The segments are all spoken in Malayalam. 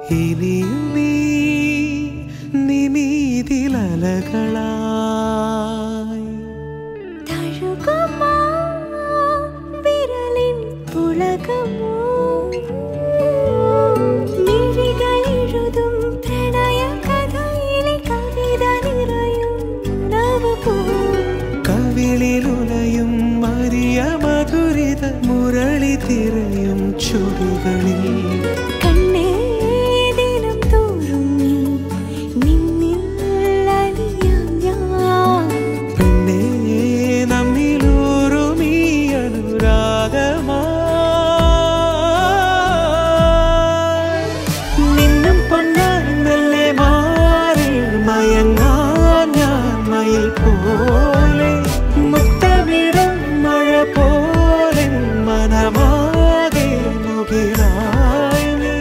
ഇനിയും നീ നിമീതിലലകളായി തഴുകുമോ വിരലിൻ പുളകമോ മിഴികളെഴുതും പ്രണയ കഥയിലെ കവിത നിറയും നവപൂ കവിളിലുലയും മരിയ മധുരിത മുരളി തിരയും ചുടികളിൽ കണ്ണേ ദിനം തോറും നിന്നിൽ അലിയാം ഞാൻ പെണ്ണേ നമ്മിലൂറും ഈ അനുരാഗമായി നിന്നും പൊന്നായി മെല്ലെ മാറിൽ മയങ്ങാൻ ഞാൻ മയിൽ പോലെ മുത്തമിടും മഴ പോലെ മനമാകെ മുകിലായി നീ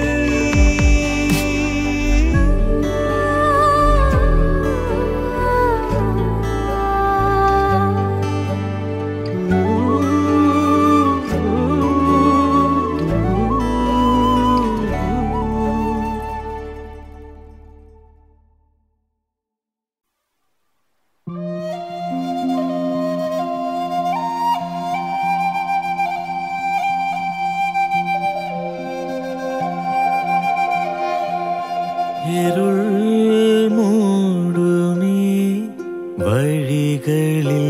ഇരുൾ മൂടുമീ വഴികളിൽ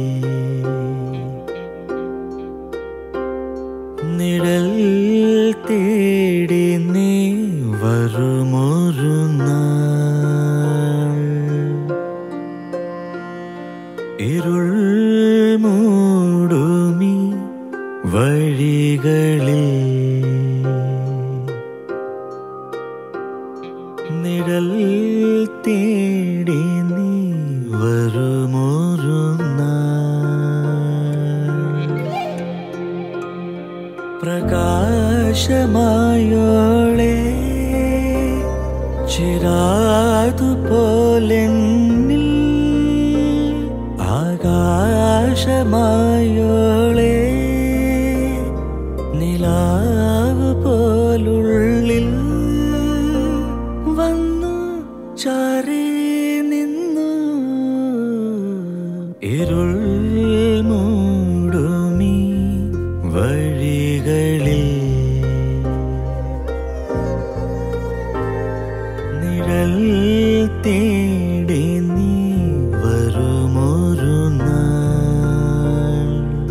നിഴൽ തേടി നീ വരുമൊരു നാൾ ഇരുൾ മൂടുമീ വഴികളിൽ നിഴൽ തേടി നീ വരുമൊരു നാൾ പ്രകാശമായോളെ ചിരാതുപോലെന്നിൽ ആകാശമായോളെ നിലാവ് പോലുള്ളിൽ വന്നു ചാരി നിന്നു ഇരുൾ മൂടുമീ വഴികളിൽ നിഴൽ തേടി നീ വരുമൊരു നാൾ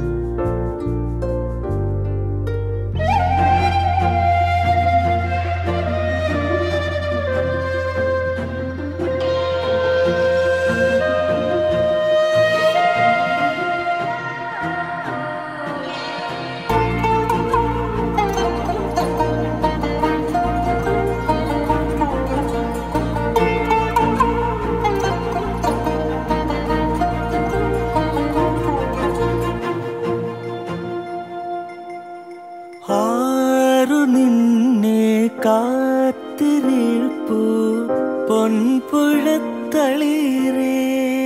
ആരു നിന്നെ കാത്തിരിപ്പു പൊൻപുഴത്തളിരേ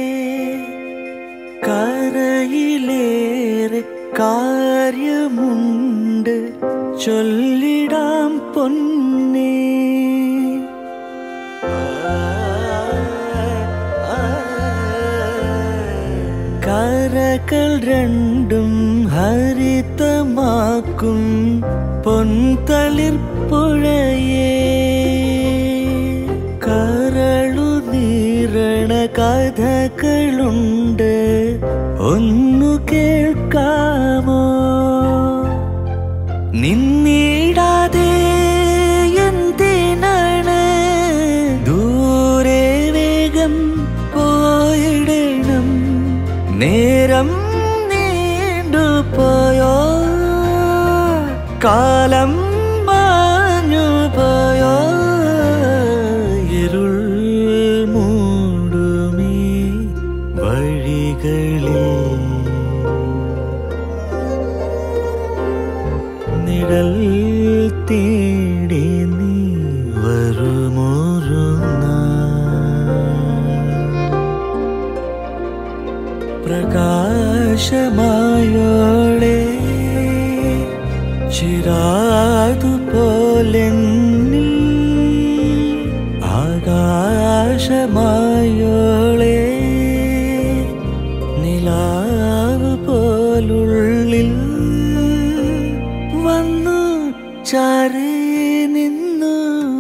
കരയിലേറെ കാര്യമുണ്ട് ചൊല്ലിടാം പൊന്നേ കരകൾ രണ്ടും ഹരിതമാക്കും പൊൻതളിർപ്പുഴയേ കരളു നീരണ കഥകളുണ്ട് ഒന്നു കേൾക്കാമോ നിന്നിടാതെ എന്തിനാണ് ദൂരെ വേഗം പോയിടണം നേരം നീണ്ടുപോയോ കാലം മാഞ്ഞു പോയോ ഇരുൾ മൂടുമീ വഴികളിൽ നിഴൽ തേടി നീ വരുമൊരു പ്രകാശമായോളെ ചിരാതുപോലെന്നിൽ പോലുള്ളിൽ വന്നു ചാരേ നിന്നു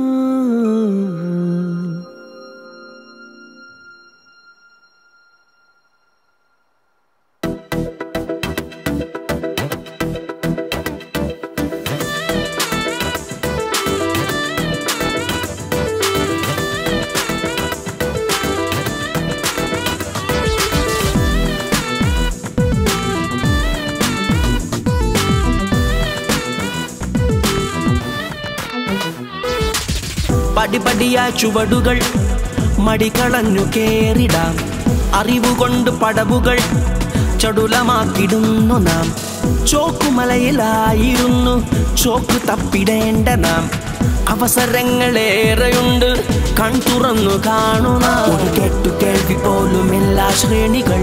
പടിപടിയായ ചുവടുകൾ മടികളഞ്ഞു കേറിടാം അറിവുകൊണ്ട് പടവുകൾ ചടുലമാക്കിടുന്നു നാം ചോക്കുമലയിലായിരുന്നു ചോക്ക് തപ്പിടേണ്ട നാം അവസരങ്ങളേറെയുണ്ട് കൺ തുറന്നു കാണുന്ന ഒരു കേട്ടു കേൾവി പോലും എല്ലാ ശ്രേണികൾ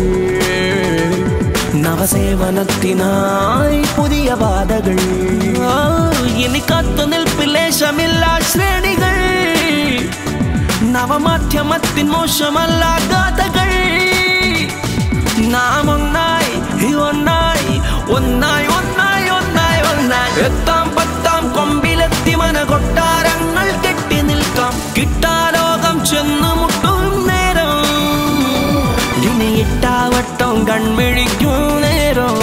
നവസേവനത്തിനായി പുതിയ പാതകൾ ആ, ഇനി കാത്തു നിൽപ്പിലേശമില്ല ശ്രേണികൾ നവമാധ്യമത്തിൻ മോശമല്ല ഗാഥകൾ നാം ഒന്നായി ഈ ഒന്നായി ഒന്നായി ഒന്നായി ഒന്നായി ഒന്നായി എത്താം പത്താം കൊമ്പിലെത്തി മന കൊട്ടാരങ്ങൾ കെട്ടി നിൽക്കാം കിട്ടാലോകം ചെന്ന് മുട്ടും നേരം ഇനി ഇട്ടാവട്ടം കൺമിഴിക്കും നേരം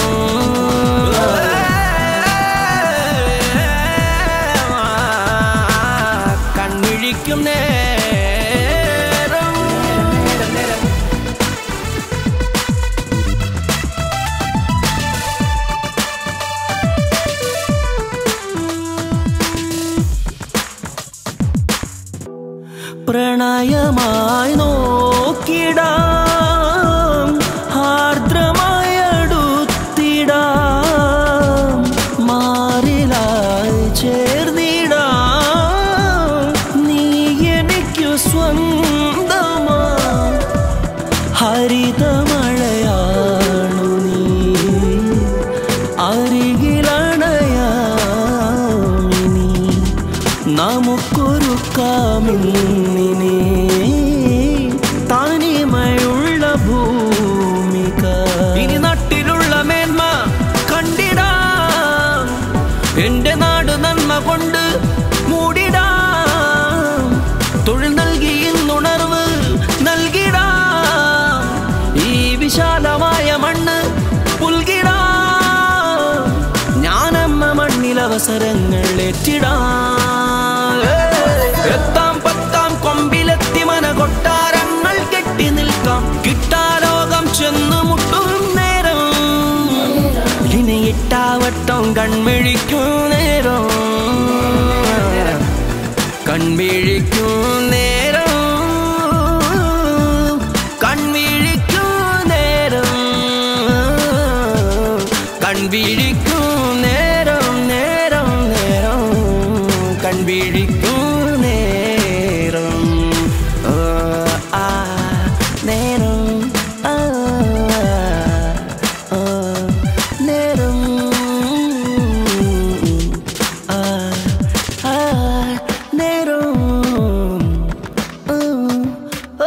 കൺമിഴിക്കും നേരം പ്രണയമായി നോക്കിടാം ആർദ്രമായി അടുത്തിടാം മാറിലായി ചേർന്നിടാം നീ എനിക്കു സ്വന്തമാ ഹരിതമഴയാണു നീ അരികിലണയാമിനി നമുക്കൊരു കാമിന്നിനെ തനിമയുള്ള ഭൂമിക ഇനി നാട്ടിലുള്ള മേന്മ കണ്ടിടാം എന്റെ നാട് നന്മ കൊണ്ട് മൂടിടാം തൊഴിൽ നൽകി ഇന്നുണർവ് നൽകിടാം ഈ വിശാലമായ മണ്ണ് പുൽകിടാം ഞാനമ്മ മണ്ണിൽ അവസരങ്ങൾ ഏറ്റിടാം എത്താം പത്താം കൊമ്പിലെത്തി മന കൊട്ടാരങ്ങൾ കെട്ടി നിൽക്കാം കിട്ടാലോകം ചെന്ന് മുട്ടും നേരം ഇനി ഇട്ടാവട്ടം കൺമിഴിക്കും നേരം കൺമിഴിക്കും നേരം കൺമിഴിക്കും നേരം കൺവിഴിക്കും നേരം നേരം നേരം കൺവിഴിക്കും നേരം ഓ, ആ നേരം ആ, ആ, നേരം ആ, ആ, നേരം ആ, ആ.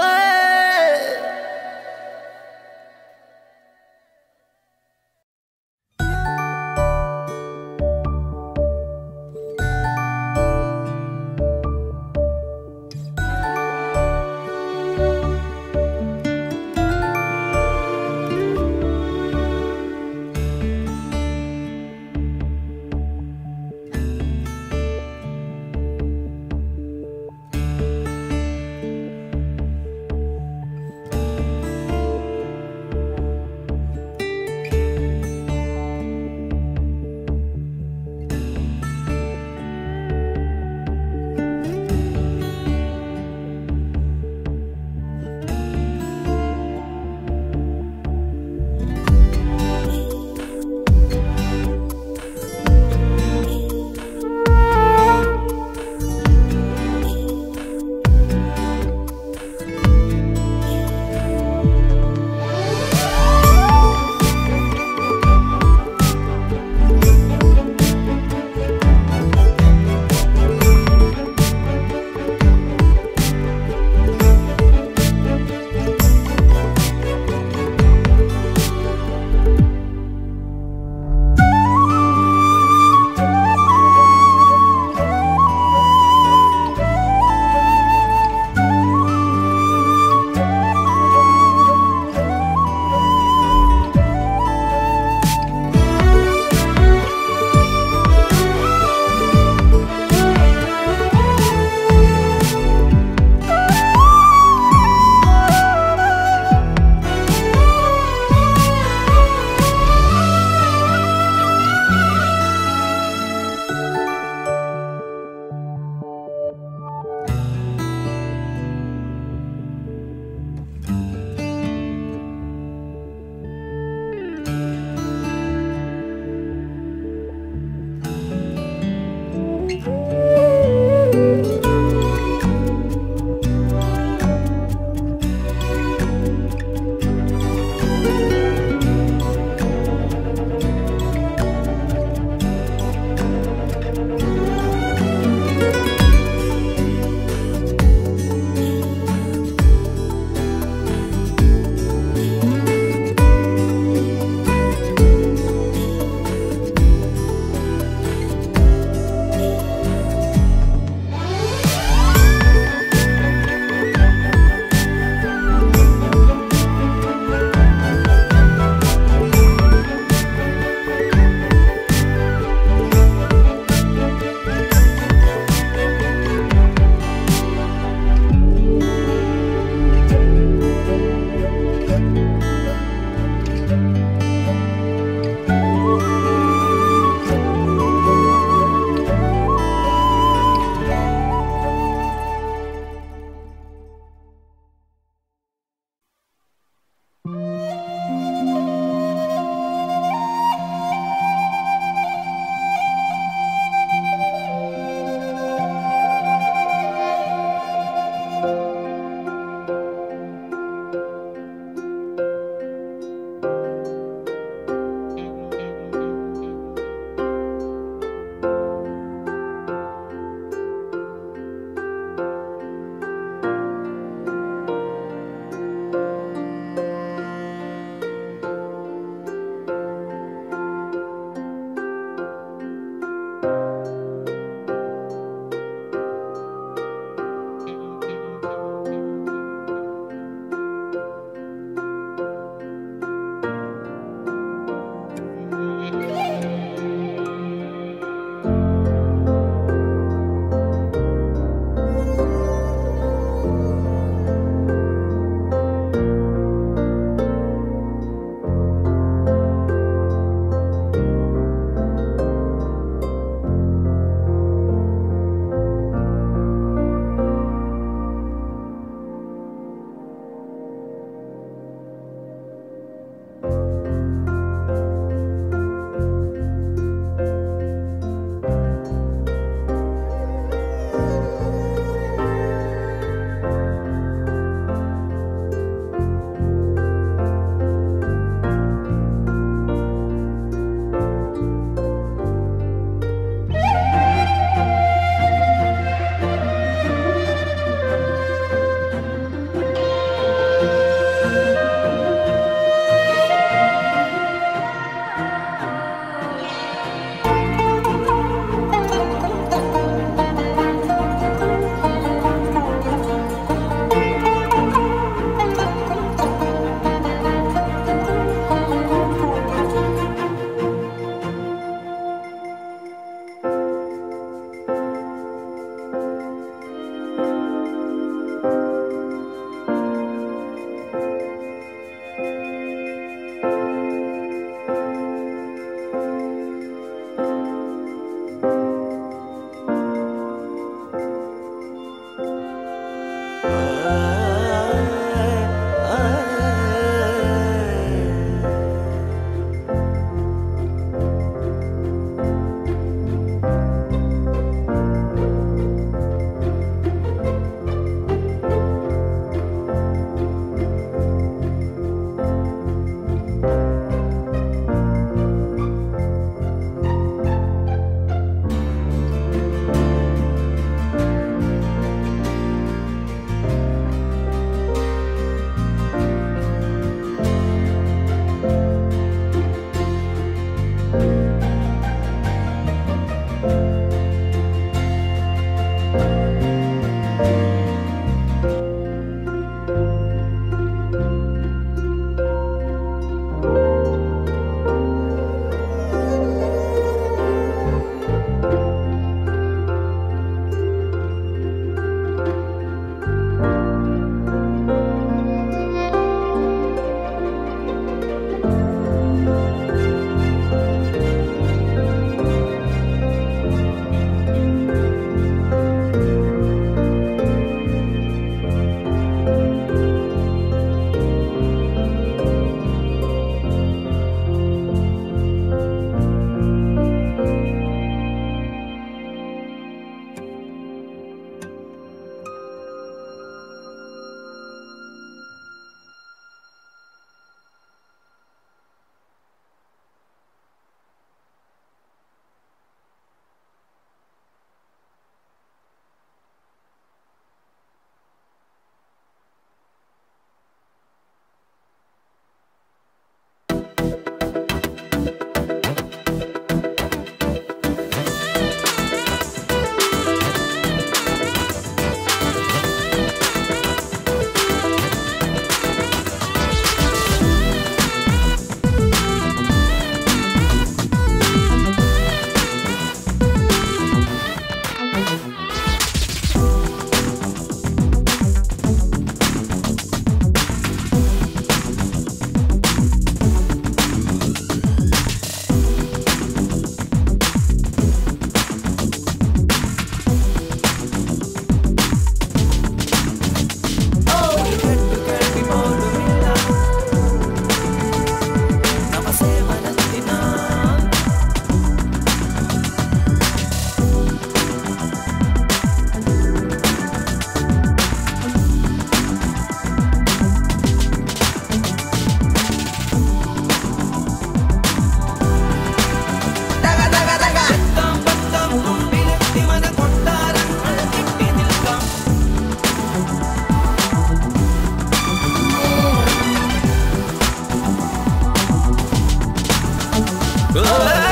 ഓ